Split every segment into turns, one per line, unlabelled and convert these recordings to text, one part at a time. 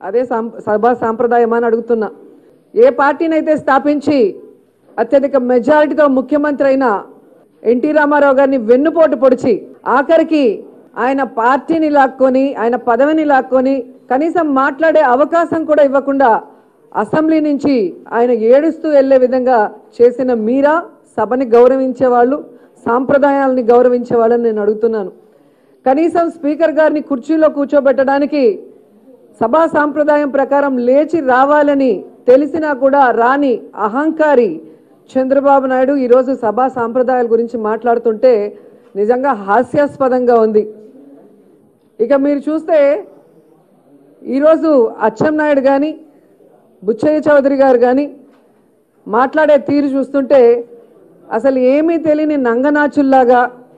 అదే సాం సభా సాంప్రదాయం అని అడుగుతున్నా ఏ పార్టీనైతే స్థాపించి అత్యధిక మెజారిటీతో ముఖ్యమంత్రి అయిన ఎన్టీ రామారావు గారిని వెన్నుపోటు పొడిచి ఆఖరికి ఆయన పార్టీని లాక్కొని ఆయన పదవిని లాక్కొని కనీసం మాట్లాడే అవకాశం కూడా ఇవ్వకుండా అసెంబ్లీ నుంచి ఆయన ఏడుస్తూ వెళ్లే విధంగా చేసిన మీరా సభని గౌరవించే వాళ్ళు సాంప్రదాయాలని గౌరవించే వాళ్ళని నేను అడుగుతున్నాను కనీసం స్పీకర్ గారిని కుర్చీలో కూర్చోబెట్టడానికి సభా సాంప్రదాయం ప్రకారం లేచి రావాలని తెలిసినా కూడా రాని అహంకారి చంద్రబాబు నాయుడు ఈరోజు సభా సాంప్రదాయాల గురించి మాట్లాడుతుంటే నిజంగా హాస్యాస్పదంగా ఉంది ఇక మీరు చూస్తే ఈరోజు అచ్చెం నాయుడు కానీ బుచ్చయ్య చౌదరి గారు కానీ మాట్లాడే తీరు చూస్తుంటే అసలు ఏమీ తెలియని నంగనాచుల్లాగా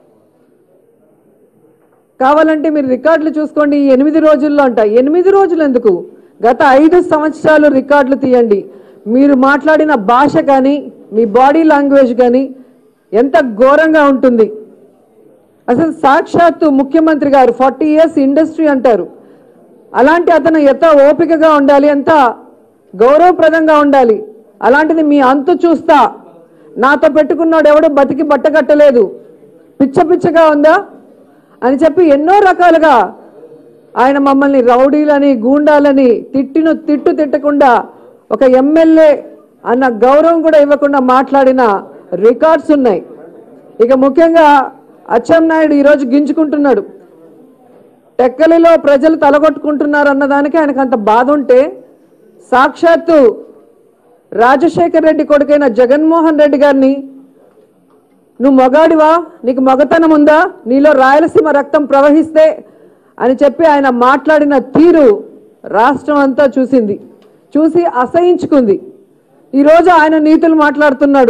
కావాలంటే మీరు రికార్డులు చూసుకోండి ఈ ఎనిమిది రోజుల్లో అంట ఎనిమిది రోజులు ఎందుకు గత ఐదు సంవత్సరాలు రికార్డులు తీయండి మీరు మాట్లాడిన భాష కానీ మీ బాడీ లాంగ్వేజ్ కానీ ఎంత ఘోరంగా ఉంటుంది అసలు సాక్షాత్తు ముఖ్యమంత్రి గారు ఫార్టీ ఇయర్స్ ఇండస్ట్రీ అంటారు అలాంటి అతను ఎంత ఓపికగా ఉండాలి ఎంత గౌరవప్రదంగా ఉండాలి అలాంటిది మీ అంతు చూస్తా నాతో పెట్టుకున్నాడు ఎవడు బతికి బట్టగట్టలేదు పిచ్చ పిచ్చగా ఉందా అని చెప్పి ఎన్నో రకాలుగా ఆయన మమ్మల్ని రౌడీలని గూండాలని తిట్టిను తిట్టు తిట్టకుండా ఒక ఎమ్మెల్యే అన్న గౌరవం కూడా ఇవ్వకుండా మాట్లాడిన రికార్డ్స్ ఉన్నాయి ఇక ముఖ్యంగా అచ్చెం నాయుడు ఈరోజు గింజుకుంటున్నాడు టెక్కలిలో ప్రజలు తలగొట్టుకుంటున్నారు అన్నదానికి ఆయనకు అంత బాధ ఉంటే సాక్షాత్తు రాజశేఖర్ రెడ్డి కొడుకైన జగన్మోహన్ రెడ్డి గారిని నువ్వు మొగాడివా నీకు మగతనం ఉందా నీలో రాయలసీమ రక్తం ప్రవహిస్తే అని చెప్పి ఆయన మాట్లాడిన తీరు రాష్ట్రం అంతా చూసింది చూసి అసహించుకుంది ఈరోజు ఆయన నీతులు మాట్లాడుతున్నాడు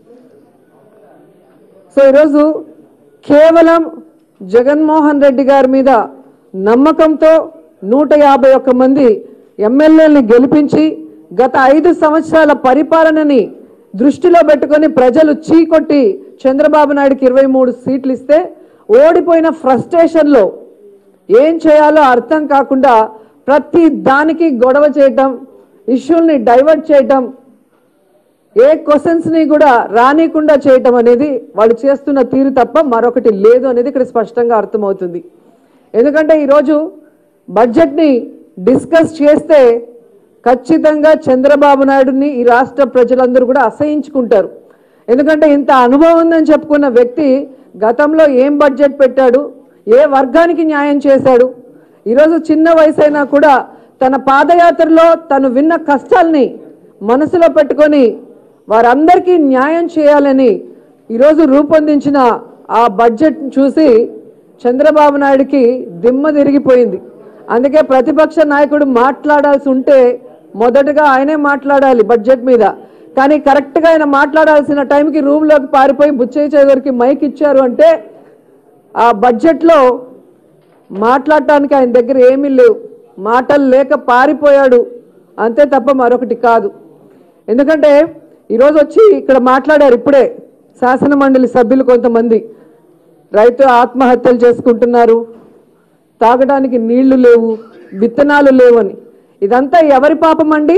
సో ఈరోజు కేవలం జగన్మోహన్ రెడ్డి గారి మీద నమ్మకంతో నూట యాభై ఒక్క మంది ఎమ్మెల్యేలని గెలిపించి గత ఐదు సంవత్సరాల పరిపాలనని దృష్టిలో పెట్టుకొని ప్రజలు చీకొట్టి చంద్రబాబు నాయుడుకి ఇరవై మూడు సీట్లు ఇస్తే ఓడిపోయిన ఫ్రస్ట్రేషన్లో ఏం చేయాలో అర్థం కాకుండా ప్రతి దానికి గొడవ చేయటం ఇష్యూల్ని డైవర్ట్ చేయటం ఏ క్వశ్చన్స్ ని కూడా రానికుండా చేయటం అనేది వాళ్ళు చేస్తున్న తీరు తప్ప మరొకటి లేదు అనేది ఇక్కడ స్పష్టంగా అర్థమవుతుంది ఎందుకంటే ఈరోజు బడ్జెట్ని డిస్కస్ చేస్తే ఖచ్చితంగా చంద్రబాబు నాయుడుని ఈ రాష్ట్ర ప్రజలందరూ కూడా అసహించుకుంటారు ఎందుకంటే ఇంత అనుభవం ఉందని చెప్పుకున్న వ్యక్తి గతంలో ఏం బడ్జెట్ పెట్టాడు ఏ వర్గానికి న్యాయం చేశాడు ఈరోజు చిన్న వయసైనా కూడా తన పాదయాత్రలో తను విన్న కష్టాల్ని మనసులో పెట్టుకొని వారందరికీ న్యాయం చేయాలని ఈరోజు రూపొందించిన ఆ బడ్జెట్ చూసి చంద్రబాబు నాయుడుకి దిమ్మ తిరిగిపోయింది అందుకే ప్రతిపక్ష నాయకుడు మాట్లాడాల్సి ఉంటే మొదటగా ఆయనే మాట్లాడాలి బడ్జెట్ మీద కానీ కరెక్ట్గా ఆయన మాట్లాడాల్సిన టైంకి రూమ్లోకి పారిపోయి బుచ్చయ్య చౌదరికి మైక్ ఇచ్చారు అంటే ఆ బడ్జెట్లో మాట్లాడటానికి ఆయన దగ్గర ఏమీ లేవు మాటలు లేక పారిపోయాడు అంతే తప్ప మరొకటి కాదు ఎందుకంటే ఈరోజు వచ్చి ఇక్కడ మాట్లాడారు ఇప్పుడే శాసన మండలి సభ్యులు కొంతమంది రైతు ఆత్మహత్యలు చేసుకుంటున్నారు తాగడానికి నీళ్లు లేవు విత్తనాలు లేవని ఇదంతా ఎవరి పాపం అండి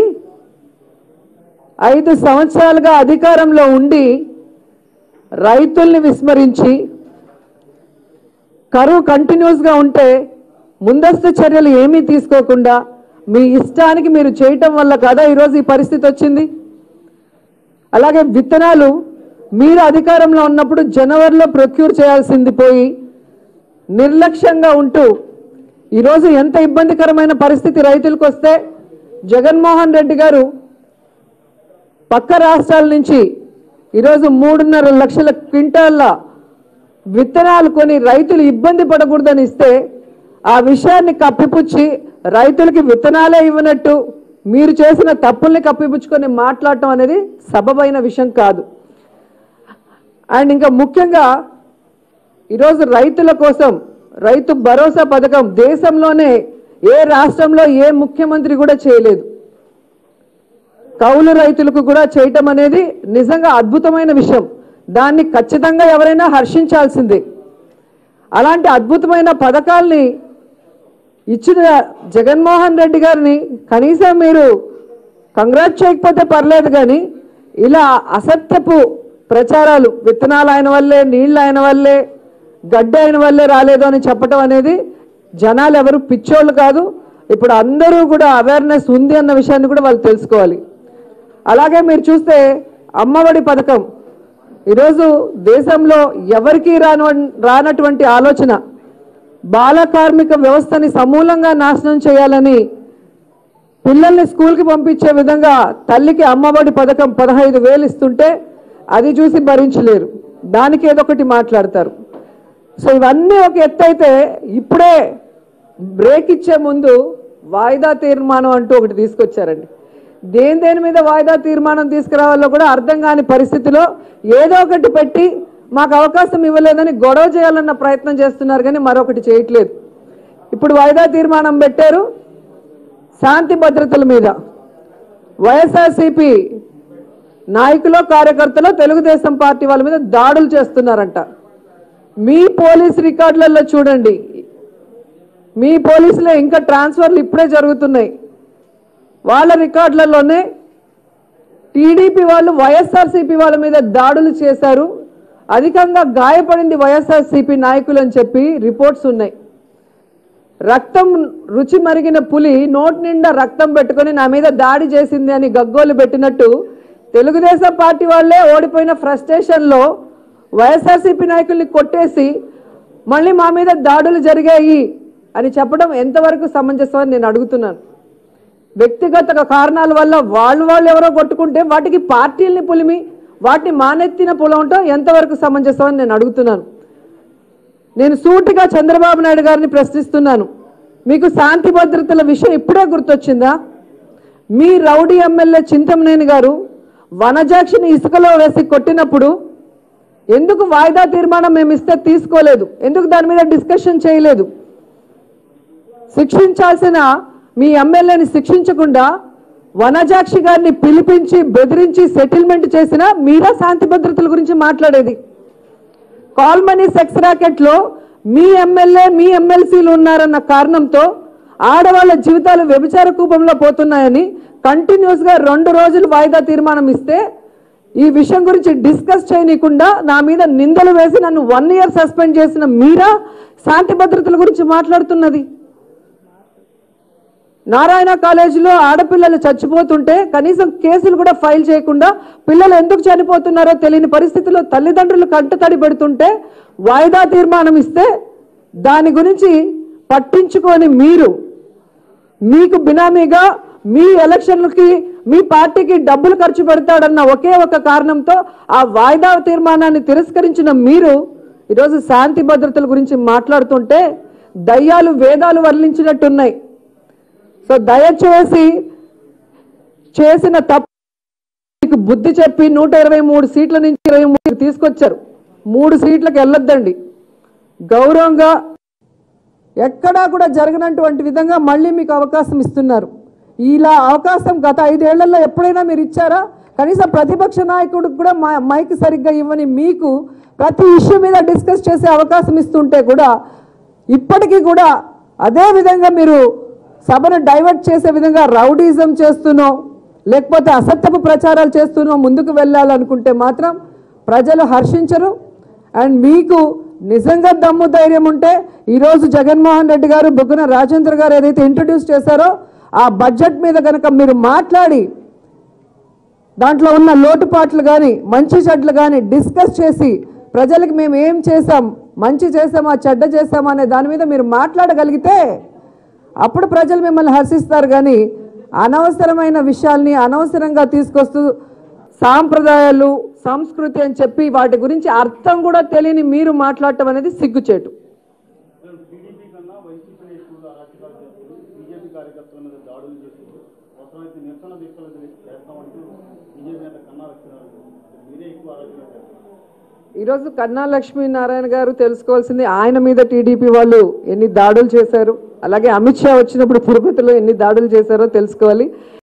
ఐదు సంవత్సరాలుగా అధికారంలో ఉండి రైతుల్ని విస్మరించి కరువు కంటిన్యూస్గా ఉంటే ముందస్తు చర్యలు ఏమీ తీసుకోకుండా మీ ఇష్టానికి మీరు చేయటం వల్ల కదా ఈరోజు ఈ పరిస్థితి వచ్చింది అలాగే విత్తనాలు మీరు అధికారంలో ఉన్నప్పుడు జనవరిలో ప్రొక్యూర్ చేయాల్సింది పోయి నిర్లక్ష్యంగా ఉంటూ ఈరోజు ఎంత ఇబ్బందికరమైన పరిస్థితి రైతులకు వస్తే జగన్మోహన్ రెడ్డి గారు పక్క రాష్ట్రాల నుంచి ఈరోజు మూడున్నర లక్షల క్వింటాళ్ళ విత్తనాలు కొని రైతులు ఇబ్బంది పడకూడదని ఇస్తే ఆ విషయాన్ని కప్పిపుచ్చి రైతులకి విత్తనాలే ఇవ్వనట్టు మీరు చేసిన తప్పుల్ని కప్పిపుచ్చుకొని మాట్లాడటం అనేది సబబైన విషయం కాదు అండ్ ఇంకా ముఖ్యంగా ఈరోజు రైతుల కోసం రైతు భరోసా పథకం దేశంలోనే ఏ రాష్ట్రంలో ఏ ముఖ్యమంత్రి కూడా చేయలేదు కౌలు రైతులకు కూడా చేయటం అనేది నిజంగా అద్భుతమైన విషయం దాన్ని ఖచ్చితంగా ఎవరైనా హర్షించాల్సిందే అలాంటి అద్భుతమైన పథకాల్ని ఇచ్చిన జగన్మోహన్ రెడ్డి గారిని కనీసం మీరు కంగ్రాట్ చేయకపోతే పర్లేదు కానీ ఇలా అసత్యపు ప్రచారాలు విత్తనాలు ఆయన వల్లే నీళ్ళు ఆయన వల్లే గడ్డ ఆయన వల్లే రాలేదు అని చెప్పడం అనేది జనాలు ఎవరు పిచ్చోళ్ళు కాదు ఇప్పుడు అందరూ కూడా అవేర్నెస్ ఉంది అన్న విషయాన్ని కూడా వాళ్ళు తెలుసుకోవాలి అలాగే మీరు చూస్తే అమ్మఒడి పథకం ఈరోజు దేశంలో ఎవరికీ రాను రానటువంటి ఆలోచన బాల కార్మిక వ్యవస్థని సమూలంగా నాశనం చేయాలని పిల్లల్ని స్కూల్కి పంపించే విధంగా తల్లికి అమ్మఒడి పథకం పదహైదు వేలు ఇస్తుంటే అది చూసి భరించలేరు దానికి ఏదో ఒకటి మాట్లాడతారు సో ఇవన్నీ ఒక ఎత్తు అయితే ఇప్పుడే బ్రేక్ ఇచ్చే ముందు వాయిదా తీర్మానం అంటూ ఒకటి తీసుకొచ్చారండి దేని దేని మీద వాయిదా తీర్మానం తీసుకురావాలో కూడా అర్థం కాని పరిస్థితిలో ఏదో ఒకటి పెట్టి మాకు అవకాశం ఇవ్వలేదని గొడవ చేయాలన్న ప్రయత్నం చేస్తున్నారు కానీ మరొకటి చేయట్లేదు ఇప్పుడు వాయిదా తీర్మానం పెట్టారు శాంతి భద్రతల మీద వైఎస్ఆర్సీపీ నాయకులు కార్యకర్తలు తెలుగుదేశం పార్టీ వాళ్ళ మీద దాడులు చేస్తున్నారంట మీ పోలీస్ రికార్డులలో చూడండి మీ పోలీసులో ఇంకా ట్రాన్స్ఫర్లు ఇప్పుడే జరుగుతున్నాయి వాళ్ళ రికార్డులలోనే టీడీపీ వాళ్ళు వైఎస్ఆర్సీపీ వాళ్ళ మీద దాడులు చేశారు అధికంగా గాయపడింది వైఎస్ఆర్సీపీ నాయకులు అని చెప్పి రిపోర్ట్స్ ఉన్నాయి రక్తం రుచి మరిగిన పులి నోటి నిండా రక్తం పెట్టుకొని నా మీద దాడి చేసింది అని గగ్గోలు పెట్టినట్టు తెలుగుదేశం పార్టీ వాళ్ళే ఓడిపోయిన ఫ్రస్ట్రేషన్లో వైఎస్ఆర్సీపీ నాయకుల్ని కొట్టేసి మళ్ళీ మా మీద దాడులు జరిగాయి అని చెప్పడం ఎంతవరకు సమంజసం అని నేను అడుగుతున్నాను వ్యక్తిగత కారణాల వల్ల వాళ్ళు వాళ్ళు ఎవరో కొట్టుకుంటే వాటికి పార్టీల్ని పులిమి వాటిని మానెత్తిన పులవటం ఎంతవరకు సమంజసం అని నేను అడుగుతున్నాను నేను సూటిగా చంద్రబాబు నాయుడు గారిని ప్రశ్నిస్తున్నాను మీకు శాంతి భద్రతల విషయం ఇప్పుడే గుర్తొచ్చిందా మీ రౌడీ ఎమ్మెల్యే చింతమనేని గారు వనజాక్షిని ఇసుకలో వేసి కొట్టినప్పుడు ఎందుకు వాయిదా తీర్మానం మేము ఇస్తే తీసుకోలేదు ఎందుకు దాని మీద డిస్కషన్ చేయలేదు శిక్షించాల్సిన మీ ఎమ్మెల్యేని శిక్షించకుండా వనజాక్షి గారిని పిలిపించి బెదిరించి సెటిల్మెంట్ చేసిన మీరా శాంతి భద్రతల గురించి మాట్లాడేది కాల్ మనీ సెక్స్ ర్యాకెట్ లో మీ ఎమ్మెల్యే మీ ఎమ్మెల్సీలు ఉన్నారన్న కారణంతో ఆడవాళ్ళ జీవితాలు వ్యభిచార కూపంలో పోతున్నాయని కంటిన్యూస్ గా రెండు రోజులు వాయిదా తీర్మానం ఇస్తే ఈ విషయం గురించి డిస్కస్ చేయనీయకుండా నా మీద నిందలు వేసి నన్ను వన్ ఇయర్ సస్పెండ్ చేసిన మీరా శాంతి భద్రతల గురించి మాట్లాడుతున్నది నారాయణ కాలేజీలో ఆడపిల్లలు చచ్చిపోతుంటే కనీసం కేసులు కూడా ఫైల్ చేయకుండా పిల్లలు ఎందుకు చనిపోతున్నారో తెలియని పరిస్థితిలో తల్లిదండ్రులు కంటతడి పెడుతుంటే వాయిదా తీర్మానం ఇస్తే దాని గురించి పట్టించుకొని మీరు మీకు బినామీగా మీ ఎలక్షన్లకి మీ పార్టీకి డబ్బులు ఖర్చు పెడతాడన్న ఒకే ఒక కారణంతో ఆ వాయిదా తీర్మానాన్ని తిరస్కరించిన మీరు ఈరోజు శాంతి భద్రతల గురించి మాట్లాడుతుంటే దయ్యాలు వేదాలు వర్ణించినట్టున్నాయి సో దయచేసి చేసిన తప్పు మీకు బుద్ధి చెప్పి నూట ఇరవై మూడు సీట్ల నుంచి ఇరవై మూడు తీసుకొచ్చారు మూడు సీట్లకు వెళ్ళొద్దండి గౌరవంగా ఎక్కడా కూడా జరగనటువంటి విధంగా మళ్ళీ మీకు అవకాశం ఇస్తున్నారు ఇలా అవకాశం గత ఐదేళ్లలో ఎప్పుడైనా మీరు ఇచ్చారా కనీసం ప్రతిపక్ష నాయకుడికి కూడా మా మైక్ సరిగ్గా ఇవ్వని మీకు ప్రతి ఇష్యూ మీద డిస్కస్ చేసే అవకాశం ఇస్తుంటే కూడా ఇప్పటికీ కూడా అదే విధంగా మీరు సభను డైవర్ట్ చేసే విధంగా రౌడీజం చేస్తూనో లేకపోతే అసత్యపు ప్రచారాలు చేస్తూనో ముందుకు వెళ్ళాలనుకుంటే మాత్రం ప్రజలు హర్షించరు అండ్ మీకు నిజంగా దమ్ము ధైర్యం ఉంటే ఈరోజు జగన్మోహన్ రెడ్డి గారు బుగ్గన రాజేంద్ర గారు ఏదైతే ఇంట్రడ్యూస్ చేశారో ఆ బడ్జెట్ మీద కనుక మీరు మాట్లాడి దాంట్లో ఉన్న లోటుపాట్లు కానీ మంచి చెడ్లు కానీ డిస్కస్ చేసి ప్రజలకు మేము ఏం చేసాం మంచి చేసామా చెడ్డ చేసామా అనే దాని మీద మీరు మాట్లాడగలిగితే అప్పుడు ప్రజలు మిమ్మల్ని హర్షిస్తారు కానీ అనవసరమైన విషయాల్ని అనవసరంగా తీసుకొస్తూ సాంప్రదాయాలు సంస్కృతి అని చెప్పి వాటి గురించి అర్థం కూడా తెలియని మీరు మాట్లాడటం అనేది సిగ్గుచేటు
టీడీపీ కన్నా వైసీపీని ఎక్కువగా అరాచకాలు చేస్తూ బీజేపీ కార్యకర్తల మీద దాడులు చేస్తూ అవసరమైతే నిరసన దీక్షలు చేస్తామంటూ బీజేపీ నేత కన్నా లక్ష్మీనారాయణ మీరే ఎక్కువ అరాచకాలు చేస్తారు
ఈరోజు కన్నా లక్ష్మీనారాయణ గారు తెలుసుకోవాల్సింది ఆయన మీద టీడీపీ వాళ్ళు ఎన్ని దాడులు చేశారు అలాగే అమిత్ షా వచ్చినప్పుడు తిరుపతిలో ఎన్ని దాడులు చేశారో తెలుసుకోవాలి